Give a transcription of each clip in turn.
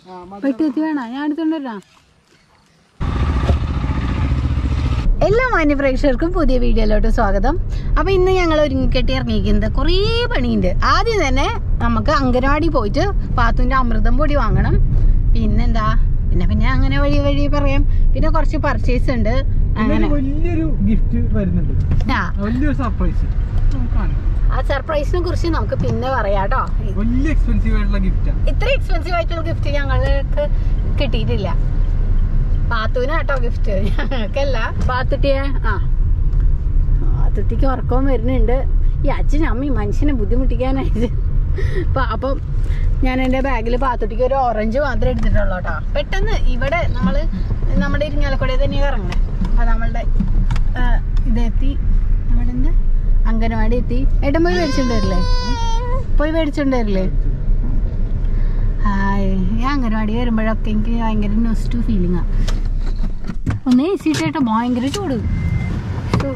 വെട്ടി വെത്തി വേണ ഞാൻ എടുത്തോണ്ട് വരാം എല്ലാ മാന്യപ്രേക്ഷകർക്കും പുതിയ വീഡിയോയിലോട്ട് സ്വാഗതം അപ്പൊ ഇന്ന് ഞങ്ങൾ ഒരുങ്ങിക്കെട്ടി ഇറങ്ങിയിരിക്കുന്നത് കുറേ പണിയുണ്ട് ആദ്യം തന്നെ നമുക്ക് അങ്കനവാടി പോയിട്ട് പാത്തുന്റെ അമൃതം പൊടി വാങ്ങണം പിന്നെന്താ പിന്നെ പിന്നെ അങ്ങനെ വഴി വഴി പറയാം പിന്നെ കുറച്ച് പർച്ചേസ് ഉണ്ട് അങ്ങനെ വലിയൊരു ഗിഫ്റ്റ് വരുന്നുണ്ട് ആ വലിയൊരു സർപ്രൈസ് ആ സർപ്രൈസിനെ കുറിച്ച് നമുക്ക് പിന്നെ പറയാം കേട്ടോ വലിയ എക്സ്പെൻസീവ് ആയിട്ടുള്ള ഗിഫ്റ്റാ ഇത്ര എക്സ്പെൻസീവ് ആയിട്ടുള്ള ഗിഫ്റ്റ് ഞങ്ങൾക്ക് കിട്ടിയിട്ടില്ല പാത്തുവിനാട്ടോ ഗിഫ്റ്റ് ഞങ്ങൾക്കല്ല പാത്തുട്ടിയെ ആ പാത്തുട്ടിക്ക് ഉറക്കം വരുന്നുണ്ട് ഈ അച്ഛൻ അമ്മയും മനുഷ്യനെ ബുദ്ധിമുട്ടിക്കാനായിട്ട് അപ്പൊ- അപ്പം ഞാൻ എൻ്റെ ബാഗിൽ പാത്തുട്ടിക്ക് ഒരു ഓറഞ്ച് മാത്രമേ എടുത്തിട്ടുള്ളൂ കേട്ടോ പെട്ടെന്ന് ഇവിടെ നമ്മൾ നമ്മുടെ ഇരിങ്ങാലക്കുടയിൽ തന്നെയാണ് ഇറങ്ങണേ അപ്പൊ നമ്മളുടെ ആ, ഇതെത്തി നമ്മുടെ എന്താ അംഗനവാടി എത്തി ഏട്ടൻ പോയി മേടിച്ചോണ്ട് വരില്ലേ പോയി മേടിച്ചോണ്ട് വരില്ലേ ഹായ് ഞാൻ അംഗനവാടി വരുമ്പോഴൊക്കെ എനിക്ക് ഭയങ്കര നെസ്റ്റു ഫീലിംഗാ ഒന്ന് എ സി ഇട്ടേട്ടോ ഭയങ്കര ചൂട് ശ്ശോ.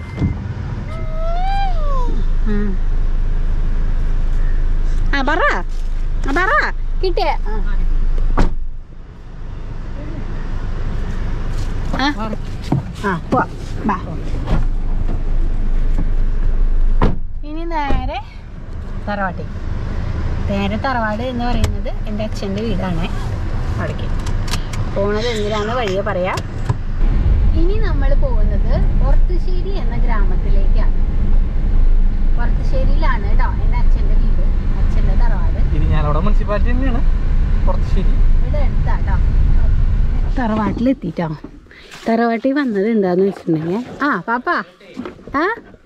ഉം. ആ പറ ആ പറ കിട്ടിയ ആ പോവാ ബാ ഇനി നേരെ തറവാട്ടി നേരെ തറവാട് എന്ന് പറയുന്നത് എൻ്റെ അച്ഛൻ്റെ വീടാണ് അവിടേക്ക് പോണത് എന്തിനാണ് വഴിയെ പറയാ ഇനി നമ്മൾ പോകുന്നത് പൊറത്തുശ്ശേരി എന്ന ഗ്രാമത്തിലേക്കാണ് പൊറത്തുശ്ശേരിയിലാണ് കേട്ടോ എൻ്റെ അച്ഛൻ്റെ വീട് അച്ഛൻ്റെ തറവാട് ഇരിഞ്ഞാലോടെ മുനിസിപ്പാലിറ്റി തന്നെയാണ് പുറത്തുശ്ശേരി ഇവിടെ അടുത്താട്ടോ തറവാട്ടിലെത്തിട്ടോ തറവാട്ടിൽ വന്നത് എന്താന്ന് വെച്ചിട്ടുണ്ടെങ്കിൽ ആ പാപ്പാ ആ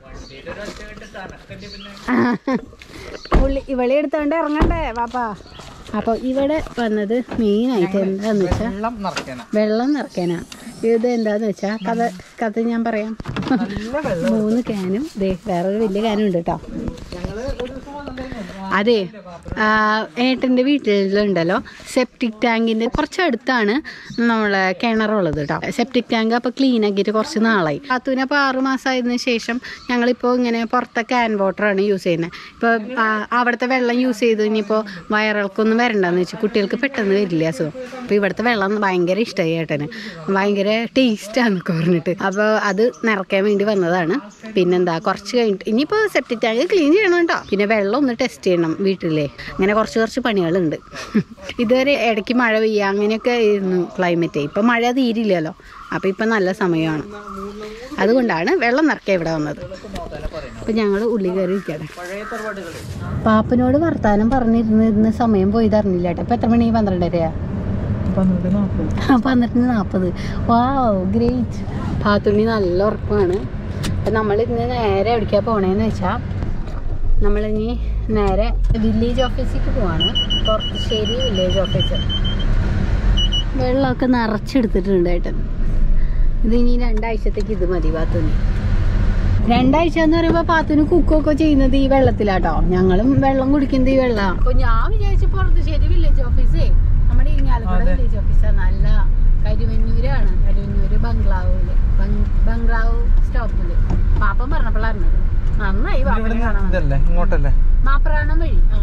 ആ. പുള്ളി ഇവളെ എടുത്തോണ്ട് ഇറങ്ങണ്ടേ പാപ്പാ അപ്പോൾ ഇവിടെ വന്നത് മെയിനായിട്ട് എന്താന്ന് വെച്ചാൽ വെള്ളം നിറയ്ക്കാനാ വെള്ളം നിറയ്ക്കാനാ ഇത് എന്താന്ന് വെച്ചാൽ കഥ കഥ ഞാൻ പറയാം നല്ല വെള്ളം മൂന്ന് ക്യാനും ദേ വേറൊരു വലിയ ക്യാനും ഉണ്ട് കേട്ടോ ഞങ്ങള് ഒരു ദിവസം വന്നിട്ടുണ്ടായിരുന്നു. അതെ ആ, ഏട്ടൻ്റെ വീട്ടിലുണ്ടല്ലോ സെപ്റ്റിക് ടാങ്കിന്റെ കുറച്ച് അടുത്താണ് നമ്മളെ കിണറുള്ളത് കേട്ടോ സെപ്റ്റിക് ടാങ്ക് അപ്പോൾ ക്ലീൻ ആക്കിയിട്ട് കുറച്ച് നാളായി കാത്തൂന് അപ്പോൾ ആറ് മാസമായതിനു ശേഷം ഞങ്ങളിപ്പോൾ ഇങ്ങനെ പുറത്തെ ക്യാൻ വാട്ടറാണ് യൂസ് ചെയ്യുന്നത് ഇപ്പോൾ അവിടുത്തെ വെള്ളം യൂസ് ചെയ്ത് ഇനിയിപ്പോൾ വയറിളക്കൊന്നും വരണ്ടെന്ന് വെച്ചു കുട്ടികൾക്ക് പെട്ടെന്ന് വരില്ല അസുഖം അപ്പോൾ ഇവിടുത്തെ വെള്ളം ഭയങ്കര ഇഷ്ടമായി ഏട്ടന് ഭയങ്കര ടേസ്റ്റാന്നൊക്കെ പറഞ്ഞിട്ട് അപ്പോൾ അത് നിറയ്ക്കാൻ വേണ്ടി വന്നതാണ് പിന്നെന്താ കുറച്ച് കഴിഞ്ഞിട്ട് ഇനിയിപ്പോൾ സെപ്റ്റിക് ടാങ്ക് ക്ലീൻ ചെയ്യണം കേട്ടോ പിന്നെ വെള്ളം ഒന്ന് ടെസ്റ്റ് ചെയ്യണം വീട്ടിലെ അങ്ങനെ കുറച്ച് കുറച്ച് പണികളുണ്ട് ഇതുവരെ ഇടയ്ക്ക് മഴ പെയ്യുക അങ്ങനെയൊക്കെ ആയിരുന്നു ക്ലൈമറ്റ് ഇപ്പം മഴ തീരില്ലല്ലോ അപ്പോൾ ഇപ്പം നല്ല സമയമാണ് അതുകൊണ്ടാണ് വെള്ളം നിറയ്ക്കാൻ ഇവിടെ വന്നത് അപ്പം ഞങ്ങൾ ഉള്ളി കയറി ഇരിക്കട്ടെ പഴയ തറവാടുകള് പാപ്പനോട് വർത്താനം പറഞ്ഞിരുന്ന് ഇരുന്ന് സമയം പോയത് അറിഞ്ഞില്ല കേട്ടോ ഇപ്പം എത്ര മണി പന്ത്രണ്ടരയാ പന്ത്രണ്ട് നാൽപ്പത് പന്ത്രണ്ട് നാൽപ്പത് വാവ് ഗ്രേറ്റ് പാത്തുണ്ണി നല്ല ഉറപ്പാണ് അപ്പം നമ്മൾ ഇന്ന് നേരെ എവിടേക്കാണ് പോണേന്ന് വെച്ചാൽ നമ്മളിനി നേരെ വില്ലേജ് ഓഫീസിലേക്ക് പോവാണ് പുറത്തുശ്ശേരി വില്ലേജ് ഓഫീസ് വെള്ളമൊക്കെ നിറച്ചെടുത്തിട്ടുണ്ട് ഏട്ടൻ ഇത് ഇനി രണ്ടാഴ്ചത്തേക്ക് ഇത് മതി പാത്തുണ്ണി രണ്ടാഴ്ച എന്ന് പറയുമ്പോൾ പാത്തുന് കുക്കൊക്കെ ചെയ്യുന്നത് ഈ വെള്ളത്തിലാട്ടോ ഞങ്ങളും വെള്ളം കുടിക്കുന്നത് ഈ വെള്ളമാണ് അപ്പൊ ഞാൻ വിചാരിച്ചു പുറത്തുശ്ശേരി വില്ലേജ് ഓഫീസേ നമ്മുടെ ഇരിങ്ങാലക്കുട അതെ. വില്ലേജ് ഓഫീസാണ് നല്ല കരുവന്നൂരാണ് കരുവന്നൂര് ബംഗ്ലാവില് ബംഗ്- ബംഗ്ലാവ് സ്റ്റോപ്പില് പാപ്പൻ പറഞ്ഞപ്പോഴാണ് നന്നായി പാപ്പൻ ഇവിടെ കാണാൻ ഇതല്ലേ ഇങ്ങോട്ടല്ലേ മാപ്രാണം വഴി ആ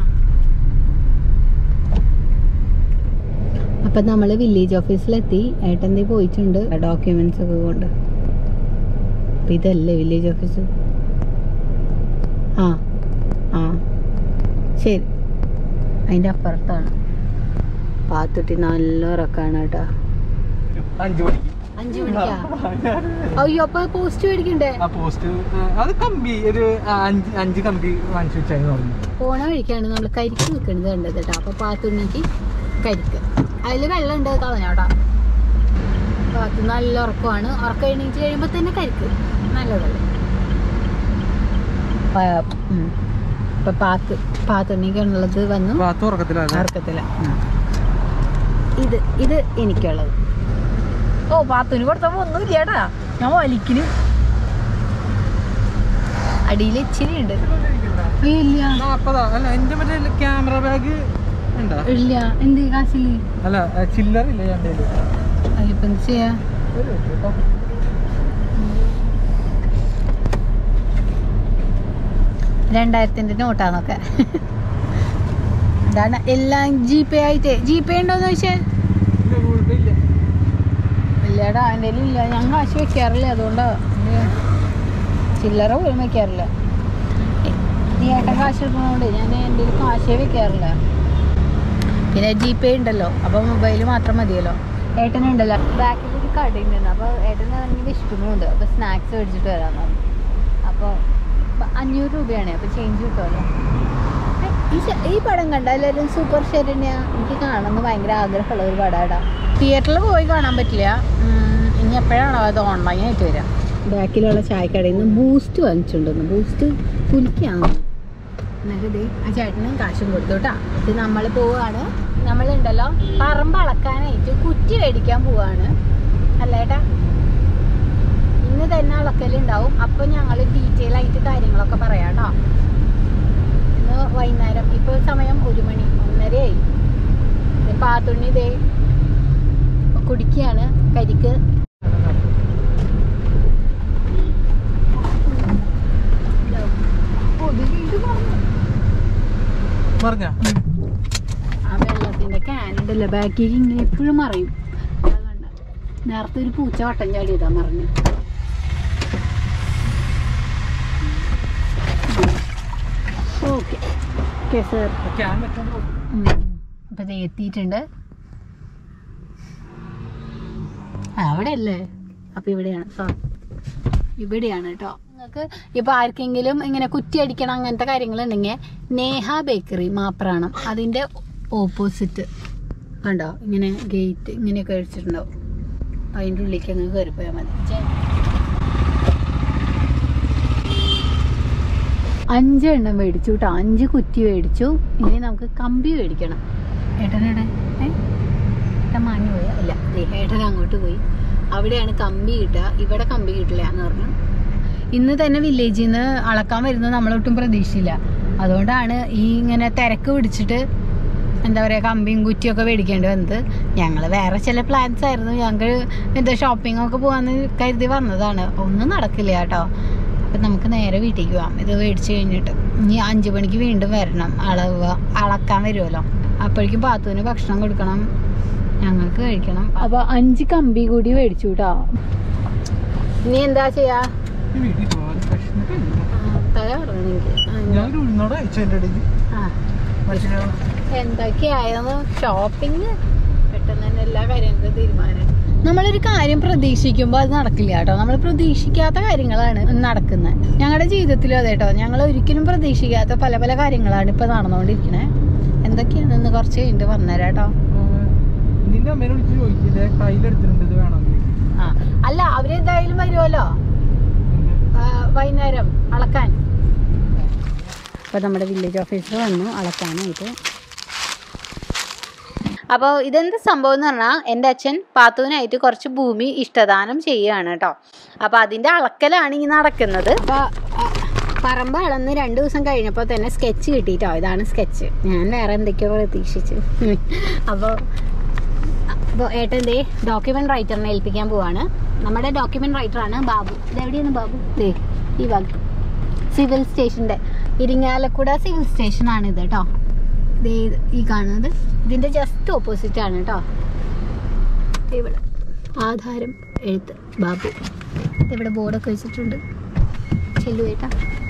അപ്പൊ നമ്മള് വില്ലേജ് ഓഫീസിലെത്തി ഏട്ടൻ ദേ പോയിട്ടുണ്ട് ഡോക്യുമെന്റ്സ് ഒക്കെ കൊണ്ട് അപ്പൊ ഇതല്ലേ വില്ലേജ് ഓഫീസ് ആ ആ ശരി അതിന്റെ അപ്പുറത്താണ് പാത്തുട്ടി നല്ല ഉറക്കാണ് കേട്ടോ അഞ്ചു മണിക്ക് അഞ്ചു മണിക്കാ അയ്യോ അപ്പൊ പോസ്റ്റ് മേടിക്കണ്ടേ ആ പോസ്റ്റ് അത് കമ്പി ഒരു അഞ്ച് അഞ്ച് കമ്പി വാങ്ങിച്ചു വെച്ചായിരുന്നു പറഞ്ഞു പോണ വഴിക്കാണ് നമ്മൾ കരിക്ക് നിൽക്കുന്നത് കണ്ടത് കേട്ടോ അപ്പൊ പാത്തുണ്ണിക്ക് കരിക്ക് അതിൽ വെള്ളം ഉണ്ട് കളഞ്ഞോട്ടോ പാത്ത് നല്ല ഉറക്കമാണ് ഉറക്കം എണീറ്റ് കഴിയുമ്പോൾ തന്നെ കരിക്ക് നല്ലതല്ലേ പ- ഉം. ഇപ്പൊ പാത്ത് പാത്തുണ്ണിക്കുള്ളത് വന്നു ഭാഗത്ത് ഉറക്കത്തിലാണ് ഉറക്കത്തില്ല ഉം. ഇത് ഇത് എനിക്കുള്ളത് ഓ പാത്തുന് കൊടുത്തപ്പോ ഒന്നും ഇല്ലേടാ ഞാൻ വലിക്കിന് അടിയിൽ ഇച്ചിരി ഉണ്ട് ഇല്ല നാപ്പതാ അല്ല എന്റെ മറ്റേ ക്യാമറ ബാഗ് ഉണ്ടാ ഇല്ല എന്ത് കാശില് അല്ല ചില്ലർ ഇല്ല എൻ്റെ അതിപ്പോ എന്ത് ചെയ്യാ രണ്ടായിരത്തിന്റെ നോട്ടാന്നൊക്കെ ഇതാണ് എല്ലാം ജി പേ ആയിട്ട് ജി പേ ഉണ്ടോന്ന് ചോദിച്ചേ ഇല്ല, ഗൂഗിൾ പേ ഇല്ല ഇല്ലടാ എൻ്റെ ഇല്ല ഞാൻ കാശ് വെക്കാറില്ല അതുകൊണ്ടാ ഇത് ചില്ലറ പോലും വെക്കാറില്ല ഏ, നീ ഏട്ടൻ കാശ് എടുക്കണോണ്ട് ഞാൻ എൻ്റെ കയ്യിൽ കാശേ വെക്കാറില്ല പിന്നെ ജി പേ ഉണ്ടല്ലോ അപ്പോൾ മൊബൈൽ മാത്രം മതിയല്ലോ ഏട്ടനുണ്ടല്ലോ ബാക്കിൽ ഒരു കടയുണ്ട് അപ്പോൾ ഏട്ടന് ഇറങ്ങി വിശക്കുന്നുണ്ട് അപ്പോൾ സ്നാക്സ് മേടിച്ചിട്ട് വരാൻ പറഞ്ഞു അപ്പോൾ അഞ്ഞൂറ് രൂപയാണ് അപ്പോൾ ചേഞ്ച് കിട്ടുമല്ലോ ഏ, ഈ ശ- ഈ പടം കണ്ട എല്ലാവരും സൂപ്പർ ശരണ്യ എനിക്ക് കാണുന്ന ഭയങ്കര ആഗ്രഹമുള്ള ഒരു പടാടാ തിയേറ്ററിൽ പോയി കാണാൻ പറ്റില്ല ഉം, ഇനി എപ്പോഴാണോ അത് ഓൺലൈൻ ആയിട്ട് വരാം ബാക്കിലുള്ള ചായക്കടയിൽ നിന്ന് ബൂസ്റ്റ് വാങ്ങിച്ചിട്ടുണ്ടെന്ന് ബൂസ്റ്റ് കുലിക്കാന്ന് എന്നിട്ട് ദേ ആ ചേട്ടന് കാശും കൊടുത്തു കേട്ടാ ഇത് നമ്മൾ പോവാണ് നമ്മളുണ്ടല്ലോ പറമ്പ് അളക്കാനായിട്ട് കുറ്റി മേടിക്കാൻ പോവാണ് അല്ല ഏട്ടാ ഇന്ന് തന്നെ അളക്കലുണ്ടാവും അപ്പൊ ഞങ്ങൾ ഡീറ്റെയിൽ ആയിട്ട് കാര്യങ്ങളൊക്കെ പറയാം കേട്ടോ ഇന്ന് വൈകുന്നേരം ഇപ്പൊ സമയം ഒരു മണി ഒന്നരയായി ദേ പാത്തുണ്ണി ദേ കുടിക്കുകയാണ് കരിക്ക് പറഞ്ഞ ആ വെള്ളത്തിന്റെ ക്യാൻ ഉണ്ടല്ലോ ബാക്കിൽ ഇങ്ങനെ എപ്പോഴും മറിയും അതാ കണ്ടോ? നേരത്തെ ഒരു പൂച്ച വട്ടം ചാടിയതാ മറിഞ്ഞു ഓക്കെ ഓക്കെ സാർ ക്യാൻ വെച്ചോണ്ട് പോ. അപ്പൊ ഇത് എത്തിയിട്ടുണ്ട് ആ അവിടെ അല്ലേ അപ്പൊ ഇവിടെയാണ് സോറി ഇവിടെയാണ് കേട്ടോ നിങ്ങൾക്ക് ഇപ്പൊ ആർക്കെങ്കിലും ഇങ്ങനെ കുറ്റി അടിക്കണം അങ്ങനത്തെ കാര്യങ്ങളുണ്ടെങ്കിൽ നേഹ ബേക്കറി മാപ്രാണം അതിന്റെ ഓപ്പോസിറ്റ് കണ്ടോ ഇങ്ങനെ ഗേറ്റ് ഇങ്ങനെയൊക്കെ അടിച്ചിട്ടുണ്ടാവും അതിൻ്റെ ഉള്ളിലേക്ക് അങ്ങ് കയറി പോയാൽ മതി ചേ- അഞ്ചെണ്ണം മേടിച്ചു കേട്ടോ അഞ്ച് കുറ്റി മേടിച്ചു ഇനി നമുക്ക് കമ്പി മേടിക്കണം ഏട്ടനെടെ ഏ ഏട്ടൻ മാഞ്ഞു പോയാ അല്ല ദേ ഏട്ടൻ അങ്ങോട്ട് പോയി അവിടെയാണ് കമ്പി കിട്ടുക ഇവിടെ കമ്പി കിട്ടില്ല എന്ന് പറഞ്ഞു ഇന്ന് തന്നെ വില്ലേജിൽ നിന്ന് അളക്കാൻ വരുന്നത് നമ്മളൊട്ടും പ്രതീക്ഷയില്ല അതുകൊണ്ടാണ് ഈ ഇങ്ങനെ തിരക്ക് പിടിച്ചിട്ട് എന്താ പറയുക കമ്പിയും കുറ്റിയൊക്കെ മേടിക്കേണ്ടി വന്നത് ഞങ്ങൾ വേറെ ചില പ്ലാൻസ് ആയിരുന്നു ഞങ്ങൾക്ക് എന്താ ഷോപ്പിംഗ് ഒക്കെ പോകാന്ന് കരുതി വന്നതാണ് ഒന്നും നടക്കില്ല കേട്ടോ അപ്പം നമുക്ക് നേരെ വീട്ടിലേക്ക് പോവാം ഇത് മേടിച്ച് കഴിഞ്ഞിട്ട് ഇനി അഞ്ച് മണിക്ക് വീണ്ടും വരണം അളവ് അളക്കാൻ വരുമല്ലോ അപ്പോഴേക്കും പാത്തുവിന് ഭക്ഷണം കൊടുക്കണം ഞങ്ങൾക്ക് കഴിക്കണം അപ്പോൾ അഞ്ച് കമ്പി കൂടി മേടിച്ചു കേട്ടോ ഇനി എന്താ ചെയ്യാ ഈ വീട്ടിൽ പോകാൻ പ്രശ്നമൊക്കെ ഇല്ല. തല കറങ്ങണം എനിക്ക് ആ, ഇനി- ഞാനൊരു ഉഴുന്നോടെ അയച്ചു എൻ്റെ ഇടയിൽ ആ പക്ഷേ എന്തൊക്കെയായിരുന്നു ഷോപ്പിംഗ് പെട്ടെന്ന് തന്നെ എല്ലാ കാര്യങ്ങളും തീരുമാനം നമ്മളൊരു കാര്യം പ്രതീക്ഷിക്കുമ്പോൾ അത് നടക്കില്ല കേട്ടോ നമ്മൾ പ്രതീക്ഷിക്കാത്ത കാര്യങ്ങളാണ് നടക്കുന്നത് ഞങ്ങളുടെ ജീവിതത്തിലും അതെ കേട്ടോ ഞങ്ങൾ ഒരിക്കലും പ്രതീക്ഷിക്കാത്ത പല പല കാര്യങ്ങളാണ് ഇപ്പൊ നടന്നുകൊണ്ടിരിക്കണേ എന്തൊക്കെയാണെന്ന് കുറച്ച് കഴിഞ്ഞിട്ട് പറഞ്ഞുതരാം കേട്ടോ നിന്റെ അമ്മേനെ വിളിച്ച് ചോദിക്കില്ലേ കയ്യിലെടുത്തിട്ടുണ്ട് ഇത് വേണമെന്ന് ആ അല്ല അവരെന്തായാലും വരുമല്ലോ ആ, വൈകുന്നേരം അളക്കാൻ അപ്പോൾ നമ്മുടെ വില്ലേജ് ഓഫീസർ വന്നു അളക്കാനായിട്ട് അപ്പോൾ ഇതെന്ത് സംഭവം എന്ന് പറഞ്ഞാൽ എൻ്റെ അച്ഛൻ പാത്തുവിനായിട്ട് കുറച്ച് ഭൂമി ഇഷ്ടദാനം ചെയ്യുകയാണ് കേട്ടോ അപ്പോൾ അതിൻ്റെ അളക്കലാണ് ഈ നടക്കുന്നത് അപ്പോൾ പറമ്പ് അളന്ന് രണ്ട് ദിവസം കഴിഞ്ഞപ്പോൾ തന്നെ സ്കെച്ച് കിട്ടിയിട്ടോ ഇതാണ് സ്കെച്ച് ഞാൻ വേറെ എന്തൊക്കെയോ പ്രതീക്ഷിച്ചു അപ്പോൾ അപ്പോൾ ഏട്ടൻ ദേ ഡോക്യുമെന്റ് റൈറ്ററിനെ ഏൽപ്പിക്കാൻ പോവാണ് നമ്മുടെ ഡോക്യുമെന്റ് റൈറ്ററാണ് ബാബു ഇതെവിടെയാണ് ബാബു ദേ ഈ ഭാഗത്ത് സിവിൽ സ്റ്റേഷൻ്റെ ഇരിങ്ങാലക്കുട സിവിൽ സ്റ്റേഷനാണ് ഇത് കേട്ടോ ദേ ഇത് ഈ കാണുന്നത് ഇതിൻ്റെ ജസ്റ്റ് ഓപ്പോസിറ്റ് ആണ് കേട്ടോ ഇവിടെ ആധാരം എഴുത്ത് ബാബു ഇവിടെ ബോർഡൊക്കെ വെച്ചിട്ടുണ്ട് ചെല്ലു ഏട്ടാ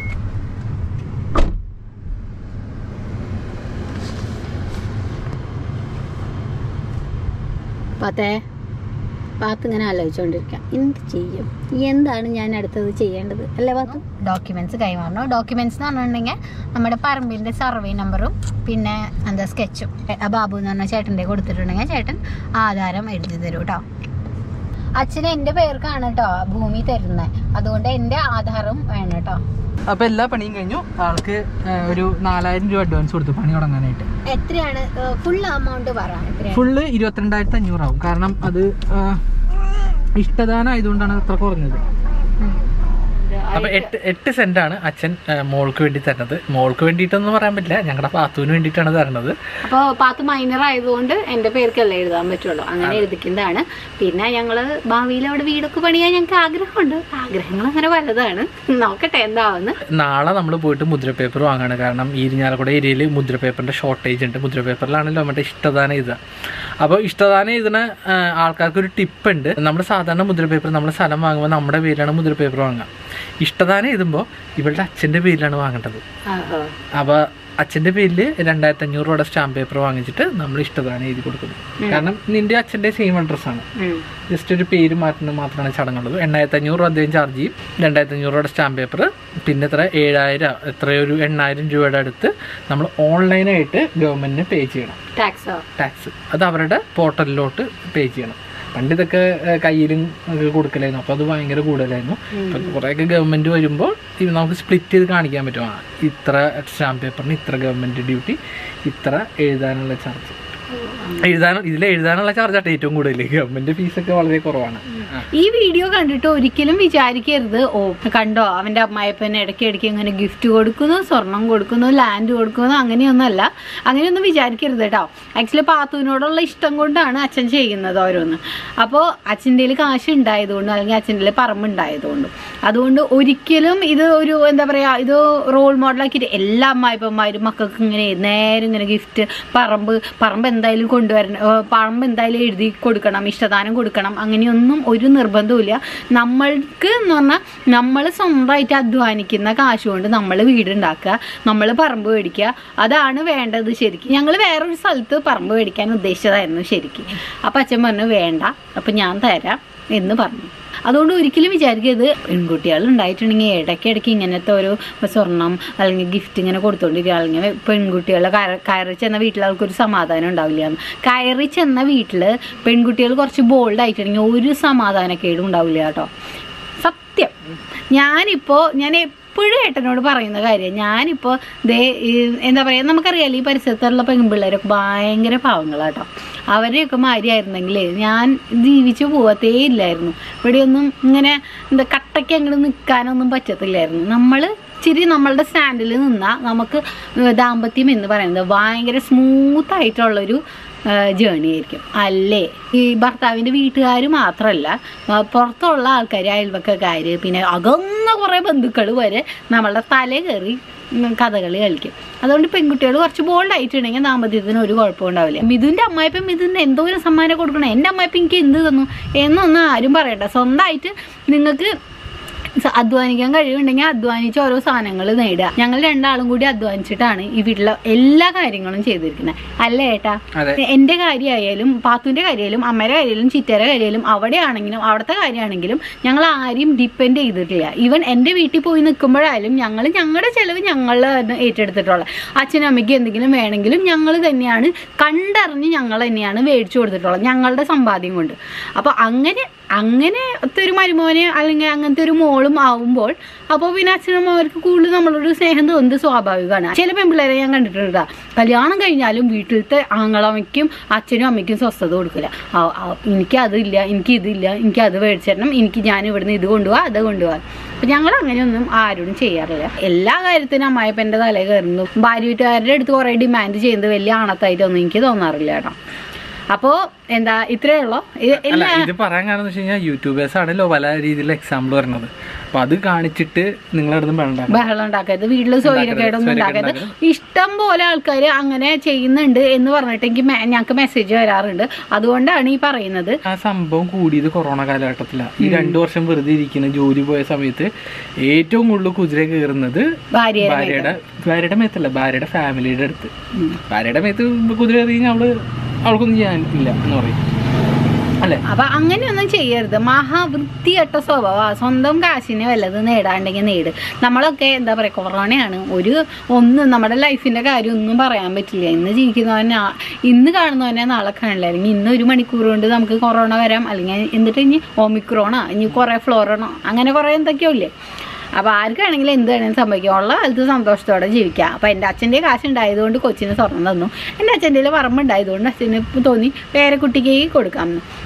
പാത്തേ പാത്ത് ഇങ്ങനെ ആലോചിച്ചുകൊണ്ടിരിക്കാം എന്ത് ചെയ്യും എന്താണ് ഞാൻ അടുത്തത് ചെയ്യേണ്ടത് അല്ലേ പാത്തു ഡോക്യുമെന്റ്സ് കൈമാറണം ഡോക്യുമെന്റ്സ് എന്ന് പറഞ്ഞിട്ടുണ്ടെങ്കിൽ നമ്മുടെ പറമ്പിൻ്റെ സർവേ നമ്പറും പിന്നെ എന്താ സ്കെച്ചും ബാബു എന്ന് പറഞ്ഞ ചേട്ടൻ്റെ കൊടുത്തിട്ടുണ്ടെങ്കിൽ ചേട്ടൻ ആധാരം എഴുതി തരും കേട്ടോ അച്ഛന് എൻ്റെ പേർക്കാണ് കേട്ടോ ഭൂമി തരുന്നത് അതുകൊണ്ട് എൻ്റെ ആധാരം വേണം കേട്ടോ അപ്പൊ എല്ലാ പണിയും കഴിഞ്ഞു ആൾക്ക് ആ, ഒരു നാലായിരം രൂപ അഡ്വാൻസ് കൊടുത്തു പണി തുടങ്ങാനായിട്ട് എത്രയാണ് ഫുൾ എമൗണ്ട് പറ എത്രയാണ് ഫുള്ള് ഇരുപത്തിരണ്ടായിരത്തി അഞ്ഞൂറാവും കാരണം അത് ആ, ഇഷ്ടദാനം ആയതുകൊണ്ടാണ് അത്ര കുറഞ്ഞത് ഉം. അപ്പൊ എട്ട് എട്ട് സെന്റ് ആണ് അച്ഛൻ ആ, മോൾക്ക് വേണ്ടി തരുന്നത് മോൾക്ക് വേണ്ടിയിട്ടൊന്നും പറയാൻ പറ്റില്ല ഞങ്ങളുടെ പാത്തുവിന് വേണ്ടിയിട്ടാണ് തരുന്നത് അപ്പോൾ പാത്ത് മൈനർ ആയതുകൊണ്ട് എൻ്റെ പേർക്കല്ലേ എഴുതാൻ പറ്റുള്ളൂ അങ്ങനെ എഴുതിക്കുന്നതാണ് പിന്നെ ഞങ്ങള് ഭാവിയിൽ അവിടെ വീടൊക്കെ പണിയാൻ ഞങ്ങൾക്ക് ആഗ്രഹമുണ്ട് ആഗ്രഹങ്ങൾ അങ്ങനെ വലുതാണ് നോക്കട്ടെ എന്താവുന്ന് നാളെ നമ്മൾ പോയിട്ട് മുദ്ര പേപ്പർ വാങ്ങാണ് കാരണം ഈ ഇരിഞ്ഞാലക്കുട ഏരിയയിൽ മുദ്ര പേപ്പറിന്റെ ഷോർട്ടേജ് ഉണ്ട് മുദ്ര പേപ്പറിലാണല്ലോ മറ്റേ ഇഷ്ടദാനം എഴുതുക അപ്പോൾ ഇഷ്ടദാനം എഴുതുന്ന ആ, ആൾക്കാർക്ക് ഒരു ടിപ്പ് ഉണ്ട് നമ്മൾ സാധാരണ മുദ്ര പേപ്പർ നമ്മൾ സ്ഥലം വാങ്ങുമ്പോൾ നമ്മുടെ പേരിലാണ് മുദ്ര പേപ്പർ വാങ്ങുക ഇഷ്ടദാനം എഴുതുമ്പോൾ ഇവളുടെ അച്ഛൻ്റെ പേരിലാണ് വാങ്ങേണ്ടത് ആ, ആ. അപ്പോൾ അച്ഛൻ്റെ പേരിൽ രണ്ടായിരത്തി അഞ്ഞൂറ് രൂപയുടെ സ്റ്റാമ്പ് പേപ്പർ വാങ്ങിച്ചിട്ട് നമ്മൾ ഇഷ്ടദാനം എഴുതി കൊടുക്കുന്നു കാരണം നിന്റെ അച്ഛൻ്റെ സെയിം അഡ്രസ്സാണ് ഉം. ജസ്റ്റ് ഒരു പേര് മാറ്റുന്നത് മാത്രമാണ് ചടങ്ങുള്ളത് എണ്ണായിരത്തി അഞ്ഞൂറ് രൂപ അദ്ദേഹം ചാർജ് ചെയ്യും രണ്ടായിരത്തി അഞ്ഞൂറ് രൂപയുടെ സ്റ്റാമ്പ് പേപ്പർ പിന്നെ എത്ര ഏഴായിരം എത്രയോ ഒരു എണ്ണായിരം രൂപയുടെ അടുത്ത് നമ്മൾ ഓൺലൈനായിട്ട് ഗവൺമെന്റിന് പേ ചെയ്യണം ടാക്സോ ടാക്സ് അത് അവരുടെ പോർട്ടലിലോട്ട് പേ ചെയ്യണം പണ്ട് ഇതൊക്കെ ഏഹ്, കയ്യിലും ഒക്കെ കൊടുക്കലായിരുന്നു അപ്പോൾ അത് ഭയങ്കര കൂടുതലായിരുന്നു ഇപ്പം കുറേയൊക്കെ ഗവൺമെൻറ് വരുമ്പോൾ ഇത് നമുക്ക് സ്പ്ലിറ്റ് ചെയ്ത് കാണിക്കാൻ പറ്റും ആ ഇത്ര സ്റ്റാമ്പ് പേപ്പറിന് ഇത്ര ഗവൺമെൻറ് ഡ്യൂട്ടി ഇത്ര എഴുതാനുള്ള ചാർജ് എഴുതാൻ ഇതിൽ എഴുതാനുള്ള ചാർജ് ആട്ടെ ഏറ്റവും കൂടുതൽ ഗവൺമെൻറ് ഫീസൊക്കെ വളരെ കുറവാണ് ആ. ഈ വീഡിയോ കണ്ടിട്ട് ഒരിക്കലും വിചാരിക്കരുത് ഓ കണ്ടോ അവന്റെ അമ്മായപ്പൻ ഇടയ്ക്ക് ഇടയ്ക്ക് ഇങ്ങനെ ഗിഫ്റ്റ് കൊടുക്കുന്നു സ്വർണം കൊടുക്കുന്നു ലാൻഡ് കൊടുക്കുന്നു അങ്ങനെയൊന്നുമല്ല അങ്ങനെയൊന്നും വിചാരിക്കരുത് കേട്ടോ ആക്ച്വലി പാത്തുവിനോടുള്ള ഇഷ്ടം കൊണ്ടാണ് അച്ഛൻ ചെയ്യുന്നത് ഓരോന്ന് അപ്പോൾ അച്ഛൻ്റെ കയ്യിൽ കാശ് ഉണ്ടായതുകൊണ്ടും അല്ലെങ്കിൽ അച്ഛൻ്റെ കയ്യിൽ പറമ്പ് ഉണ്ടായതുകൊണ്ടും അതുകൊണ്ട് ഒരിക്കലും ഇത് ഒരു എന്താ പറയാ ഇത് റോൾ മോഡലാക്കിയിട്ട് എല്ലാ അമ്മായിപ്പന്മാരും മക്കൾക്ക് ഇങ്ങനെ നേരെ ഇങ്ങനെ ഗിഫ്റ്റ് പറമ്പ് പറമ്പ് എന്തായാലും കൊണ്ടുവരണം ഏർ പറമ്പ് എന്തായാലും എഴുതി കൊടുക്കണം ഇഷ്ടദാനം കൊടുക്കണം അങ്ങനെയൊന്നും ഒരു നിർബന്ധവുമില്ല നമ്മൾക്ക് എന്ന് പറഞ്ഞാൽ നമ്മൾ സ്വന്തമായിട്ട് അധ്വാനിക്കുന്ന കാശ് കൊണ്ട് നമ്മൾ വീടുണ്ടാക്കുക നമ്മൾ പറമ്പ് മേടിക്കുക അതാണ് വേണ്ടത് ശരിക്കും ഞങ്ങൾ വേറൊരു സ്ഥലത്ത് പറമ്പ് മേടിക്കാൻ ഉദ്ദേശിച്ചതായിരുന്നു ശരിക്കും അപ്പം അച്ഛൻ പറഞ്ഞു വേണ്ട അപ്പം ഞാൻ തരാം എന്ന് പറഞ്ഞു അതുകൊണ്ട് ഒരിക്കലും വിചാരിക്കരുത് പെൺകുട്ടികൾ ഉണ്ടായിട്ടുണ്ടെങ്കിൽ ഇടയ്ക്കിടയ്ക്ക് ഇങ്ങനത്തെ ഒരു സ്വർണം അല്ലെങ്കിൽ ഗിഫ്റ്റ് ഇങ്ങനെ കൊടുത്തോണ്ടിരിക്കുക അല്ലെങ്കിൽ പെൺകുട്ടികൾ കയറി ചെന്ന വീട്ടിൽ ആൾക്കൊരു സമാധാനം ഉണ്ടാവില്ല എന്ന് കയറി ചെന്ന വീട്ടിൽ പെൺകുട്ടികൾ കുറച്ച് ബോൾഡ് ആയിട്ടുണ്ടെങ്കിൽ ഒരു സമാധാനക്കേടും ഉണ്ടാവില്ല കേട്ടോ സത്യം ഞാനിപ്പോൾ ഞാൻ എപ്പോഴും ഏട്ടനോട് പറയുന്ന കാര്യം ഞാനിപ്പോൾ ദേ ഈ എന്താ പറയുക നമുക്കറിയാലോ ഈ പരിസരത്തുള്ള പെൺപിള്ളേരൊക്കെ ഭയങ്കര പാവങ്ങളാട്ടോ അവരെയൊക്കെ മാരിയായിരുന്നെങ്കിൽ ഞാൻ ജീവിച്ചു പോകത്തേ ഇല്ലായിരുന്നു ഇവിടെയൊന്നും ഇങ്ങനെ എന്താ കട്ടയ്ക്ക് അങ്ങോട്ട് നിൽക്കാനൊന്നും പറ്റത്തില്ലായിരുന്നു നമ്മൾ ഇച്ചിരി നമ്മളുടെ സ്റ്റാൻഡിൽ നിന്നാൽ നമുക്ക് ദാമ്പത്യം എന്ന് പറയുന്നത് ഭയങ്കര സ്മൂത്ത് ആയിട്ടുള്ളൊരു ജേണി ആയിരിക്കും അല്ലേ ഈ ഭർത്താവിൻ്റെ വീട്ടുകാർ മാത്രമല്ല ആ, പുറത്തുള്ള ആൾക്കാർ അയൽവക്കക്കാർ പിന്നെ അകന്ന കുറേ ബന്ധുക്കൾ വരെ നമ്മളുടെ തല കയറി കഥകളി കളിക്കും അതുകൊണ്ട് പെൺകുട്ടികൾ കുറച്ച് ബോൾഡ് ആയിട്ടുണ്ടെങ്കിൽ ദാമ്പത്യത്തിന് ഒരു കുഴപ്പവും ഉണ്ടാവില്ല മിഥുൻ്റെ അമ്മായിപ്പം മിഥുന് എന്തോ ഒരു സമ്മാനം കൊടുക്കണം എൻ്റെ അമ്മായിപ്പം എനിക്ക് എന്ത് തന്നു എന്നൊന്നും ആരും പറയണ്ട സ്വന്തമായിട്ട് നിങ്ങൾക്ക് സ- അധ്വാനിക്കാൻ കഴിവുണ്ടെങ്കിൽ അധ്വാനിച്ച് ഓരോ സാധനങ്ങൾ നേടുക ഞങ്ങൾ രണ്ടാളും കൂടി അധ്വാനിച്ചിട്ടാണ് ഈ വീട്ടിലെ എല്ലാ കാര്യങ്ങളും ചെയ്തിരിക്കുന്നത് അല്ലേ ഏട്ടാ അതെ എന്റെ കാര്യമായാലും പാത്തുവിന്റെ കാര്യമായാലും അമ്മയുടെ കാര്യമായാലും ചിറ്റയുടെ കാര്യമായാലും അവിടെ ആണെങ്കിലും അവിടുത്തെ കാര്യമാണെങ്കിലും ഞങ്ങൾ ആരെയും ഡിപ്പെൻഡ് ചെയ്തിട്ടില്ല ഈവൻ എൻ്റെ വീട്ടിൽ പോയി നിൽക്കുമ്പോഴായാലും ഞങ്ങൾ ഞങ്ങളുടെ ചെലവ് ഞങ്ങൾ ഏറ്റെടുത്തിട്ടുള്ളത് അച്ഛനും അമ്മയ്ക്കും എന്തെങ്കിലും വേണമെങ്കിലും ഞങ്ങൾ തന്നെയാണ് കണ്ടറിഞ്ഞ് ഞങ്ങൾ തന്നെയാണ് മേടിച്ചു കൊടുത്തിട്ടുള്ളത് ഞങ്ങളുടെ സമ്പാദ്യം കൊണ്ട് അപ്പോൾ അങ്ങനെ അങ്ങനത്തെ ഒരു മരുമോനെ അല്ലെങ്കിൽ അങ്ങനത്തെ ഒരു മോളും ആവുമ്പോൾ അപ്പോൾ പിന്നെ അച്ഛനും അവർക്ക് കൂടുതൽ നമ്മളോട് സ്നേഹം തോന്നുന്നത് സ്വാഭാവികമാണ് ചില പെൺപിള്ളേരെ ഞാൻ കണ്ടിട്ടുണ്ട് ട്ടാ. കല്യാണം കഴിഞ്ഞാലും വീട്ടിലത്തെ ആങ്ങളമ്മയ്ക്കും അച്ഛനും അമ്മയ്ക്കും സ്വസ്ഥത കൊടുക്കില്ല ആ- ആ, എനിക്ക് അതില്ല എനിക്ക് ഇതില്ല എനിക്ക് അത് മേടിച്ചിരണം എനിക്ക് ഞാൻ ഇവിടുന്ന് ഇത് കൊണ്ടുപോവാ അത് കൊണ്ടുപോവാ അപ്പം ഞങ്ങൾ അങ്ങനെയൊന്നും ആരോടും ചെയ്യാറില്ല എല്ലാ കാര്യത്തിനും അമ്മായപ്പൻ്റെ തലയിൽ കയറുന്നു ഭാര്യ വീട്ടുകാരുടെ അടുത്ത് കുറേ ഡിമാൻഡ് ചെയ്യുന്നത് വലിയ ആണത്തായിട്ടൊന്നും എനിക്ക് തോന്നാറില്ല കേട്ടോ അപ്പോൾ എന്താ ഇത്രയേ ഉള്ളൂ ഇത് അല്ല എല്ലാ ഇത് പറയാൻ കാരണം എന്ന് വെച്ച് കഴിഞ്ഞാൽ യൂട്യൂബേഴ്സ് ആണല്ലോ പല രീതിയിലുള്ള എക്സാമ്പിൾ വരുന്നത് അപ്പൊ അത് കാണിച്ചിട്ട് നിങ്ങളടുത്തും വേണ്ട ബഹളം ഉണ്ടാക്കരുത് വീട്ടിൽ സൗകര്യക്കേടൊന്നും ഉണ്ടാക്കരുത് ഇഷ്ടം പോലെ ആൾക്കാർ അങ്ങനെ ചെയ്യുന്നുണ്ട് എന്ന് പറഞ്ഞിട്ട് എനിക്ക് മെ- ഞങ്ങൾക്ക് മെസ്സേജ് വരാറുണ്ട് അതുകൊണ്ടാണ് ഈ പറയുന്നത് ആ സംഭവം കൂടിയത് കൊറോണ കാലഘട്ടത്തിലാണ് ഈ രണ്ടു വർഷം വെറുതെ ഇരിക്കുന്ന ജോലി പോയ സമയത്ത് ഏറ്റവും കൂടുതൽ കുതിര കയറുന്നത് ഭാര്യ ഭാര്യയുടെ ഭാര്യയുടെ മേത്തല്ല ഭാര്യയുടെ ഫാമിലിയുടെ അടുത്ത് ഭാര്യയുടെ മേത്ത് കുതിര കയറി കഴിഞ്ഞാൽ അവള് അവൾക്കൊന്നും ചെയ്യാൻ ഇല്ല എന്ന് പറയും അല്ലെ അപ്പൊ അങ്ങനെയൊന്നും ചെയ്യരുത് മഹാവൃത്തിയട്ട സ്വഭാവം സ്വന്തം കാശിനെ വല്ലത് നേടാണ്ടെങ്കിൽ നേട് നമ്മളൊക്കെ എന്താ പറയാ കൊറോണയാണ് ഒരു ഒന്നും നമ്മുടെ ലൈഫിന്റെ കാര്യം ഒന്നും പറയാൻ പറ്റില്ല ഇന്ന് ജീവിക്കുന്നവനെ ആ- ഇന്ന് കാണുന്നവനെ നാളെ കാണില്ല അല്ലെങ്കിൽ ഇന്ന് ഒരു മണിക്കൂർ കൊണ്ട് നമുക്ക് കൊറോണ വരാം അല്ലെങ്കിൽ എന്നിട്ട് ഇനി ഓമിക്രോണോ ഇനി കുറെ ഫ്ലോറോണോ അങ്ങനെ കുറെ എന്തൊക്കെയോ ഇല്ലേ അപ്പോൾ ആർക്കാണെങ്കിലും എന്ത് വേണമെങ്കിലും സംഭവിക്കാം ഉള്ള കാലത്ത് സന്തോഷത്തോടെ ജീവിക്കാം അപ്പോൾ എൻ്റെ അച്ഛൻ്റെ കാശ് ഉണ്ടായതുകൊണ്ട് കൊച്ചിന് സ്വർണ്ണം തന്നു എൻ്റെ അച്ഛൻ്റെ പറമ്പ് ഉണ്ടായതുകൊണ്ട് അച്ഛന് ഇപ്പം തോന്നി പേരക്കുട്ടിക്ക് കൊടുക്കാം എന്ന്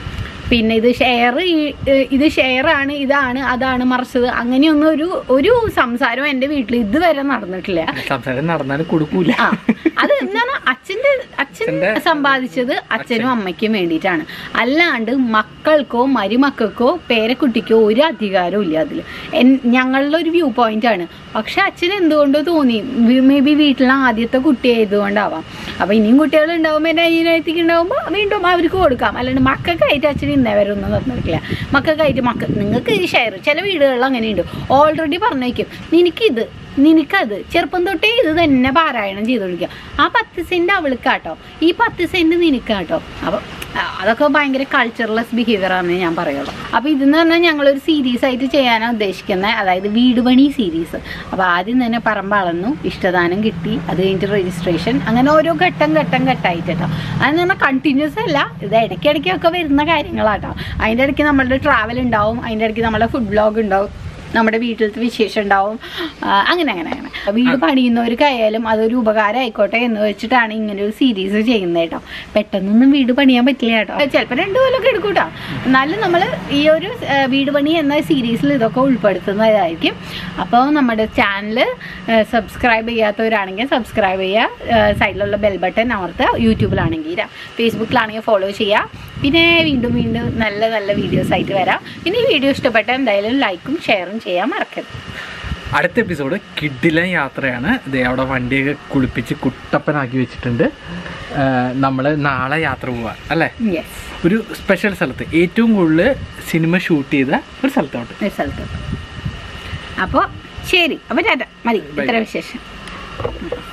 പിന്നെ ഇത് ഷെയർ ഇത് ഷെയർ ആണ് ഇതാണ് അതാണ് മറിച്ചത് അങ്ങനെയൊന്നും ഒരു ഒരു സംസാരവും എൻ്റെ വീട്ടിൽ ഇതുവരെ നടന്നിട്ടില്ല സംസാരം നടന്നാലും കൊടുക്കൂല ആ അത് എന്താണ് അച്ഛന്റെ അച്ഛൻ സമ്പാദിച്ചത് അച്ഛനും അമ്മയ്ക്കും വേണ്ടിയിട്ടാണ് അല്ലാണ്ട് മക്കൾക്കോ മരുമക്കൾക്കോ പേരക്കുട്ടിക്കോ ഒരു അധികാരവും ഇല്ല അതിൽ ഞങ്ങളുടെ ഒരു വ്യൂ പോയിന്റ് ആണ് പക്ഷെ അച്ഛൻ എന്തുകൊണ്ടോ തോന്നി മേ ബി വീട്ടിലെ ആദ്യത്തെ കുട്ടി ആയതുകൊണ്ടാവാം അപ്പൊ ഇനിയും കുട്ടികൾ ഉണ്ടാവുമ്പോൾ എൻ്റെ അനിയനത്തിക്ക് ഉണ്ടാവുമ്പോൾ വീണ്ടും അവർക്ക് കൊടുക്കാം അല്ലാണ്ട് മക്കൾക്കായിട്ട് അച്ഛൻ ഇന്നേ വരെ ഒന്നും തന്നിട്ടില്ല മക്കൾക്കായിട്ട് മക്ക നിങ്ങൾക്ക് ഈ ഷെയർ ചില വീടുകളിൽ അങ്ങനെയുണ്ട് ഓൾറെഡി പറഞ്ഞേക്കും നിനക്കിത് നിനക്കത് ചെറുപ്പം തൊട്ടേ ഇത് തന്നെ പാരായണം ചെയ്തുകൊണ്ടിരിക്കുക ആ പത്ത് സെന്റ് അവൾക്കാട്ടോ ഈ പത്ത് സെന്റ് നിനക്കാട്ടോ അപ്പൊ ആ, അതൊക്കെ ഭയങ്കര കൾച്ചറലെസ് ബിഹേവിയർ ആണെന്ന് ഞാൻ പറയുള്ളൂ അപ്പൊ ഇതെന്ന് പറഞ്ഞാൽ ഞങ്ങളൊരു സീരീസ് ആയിട്ട് ചെയ്യാനാണ് ഉദ്ദേശിക്കുന്നത് അതായത് വീട് പണി സീരീസ് അപ്പൊ ആദ്യം തന്നെ പറമ്പ് അളന്നു ഇഷ്ടദാനം കിട്ടി അത് കഴിഞ്ഞിട്ട് രജിസ്ട്രേഷൻ അങ്ങനെ ഓരോ ഘട്ടം ഘട്ടം ഘട്ടമായിട്ട് കേട്ടോ അതെന്ന് പറഞ്ഞാൽ കണ്ടിന്യൂസ് അല്ല ഇത് ഇടയ്ക്കിടയ്ക്കൊക്കെ വരുന്ന കാര്യങ്ങളാട്ടോ അതിൻ്റെ ഇടയ്ക്ക് നമ്മളുടെ ട്രാവൽ ഉണ്ടാവും അതിൻ്റെ ഇടയ്ക്ക് നമ്മുടെ ഫുഡ് ബ്ലോഗ് ഉണ്ടാവും നമ്മുടെ വീട്ടിലത്തെ വിശേഷം ഉണ്ടാവും ആ, അങ്ങനെ അങ്ങനെ അങ്ങനെ വീട് പണിയുന്നവർക്കായാലും അതൊരു ഉപകാരം ആയിക്കോട്ടെ എന്ന് വെച്ചിട്ടാണ് ഇങ്ങനെ ഒരു സീരീസ് ചെയ്യുന്നത് കേട്ടോ പെട്ടെന്നൊന്നും വീട് പണിയാൻ പറ്റില്ല കേട്ടോ ചിലപ്പോൾ രണ്ടു കൊല്ലമൊക്കെ എടുക്കും കേട്ടോ എന്നാലും നമ്മൾ ഈ ഒരു ആ, വീട് പണി എന്ന സീരീസിൽ ഇതൊക്കെ ഉൾപ്പെടുത്തുന്നതായിരിക്കും അപ്പോൾ നമ്മുടെ ചാനൽ സബ്സ്ക്രൈബ് ചെയ്യാത്തവരാണെങ്കിൽ സബ്സ്ക്രൈബ് ചെയ്യുക സൈഡിലുള്ള ബെൽ ബട്ടൺ അമർത്തുക യൂട്യൂബിലാണെങ്കിൽ ഫേസ്ബുക്കിലാണെങ്കിൽ ഫോളോ ചെയ്യുക പിന്നെ വീണ്ടും വീണ്ടും നല്ല നല്ല വീഡിയോസ് ആയിട്ട് വരാം പിന്നെ ഈ വീഡിയോ ഇഷ്ടപ്പെട്ട എന്തായാലും ലൈക്കും ഷെയറും ചെയ്യാൻ മറക്കരുത് അടുത്ത എപ്പിസോഡ് കിഡിലൻ യാത്രയാണ് ദേ അവിടെ വണ്ടിയൊക്കെ കുളിപ്പിച്ച് കുട്ടപ്പനാക്കി വെച്ചിട്ടുണ്ട് നമ്മൾ നാളെ യാത്ര പോവാൻ അല്ലേ യെസ് ഒരു സ്പെഷ്യൽ സ്ഥലത്ത് ഏറ്റവും കൂടുതൽ സിനിമ ഷൂട്ട് ചെയ്ത ഒരു സ്ഥലത്തോട്ട് ഒരു സ്ഥലത്ത് അപ്പോൾ ശരി അപ്പോൾ ടാറ്റ മതി ഇത്ര വിശേഷം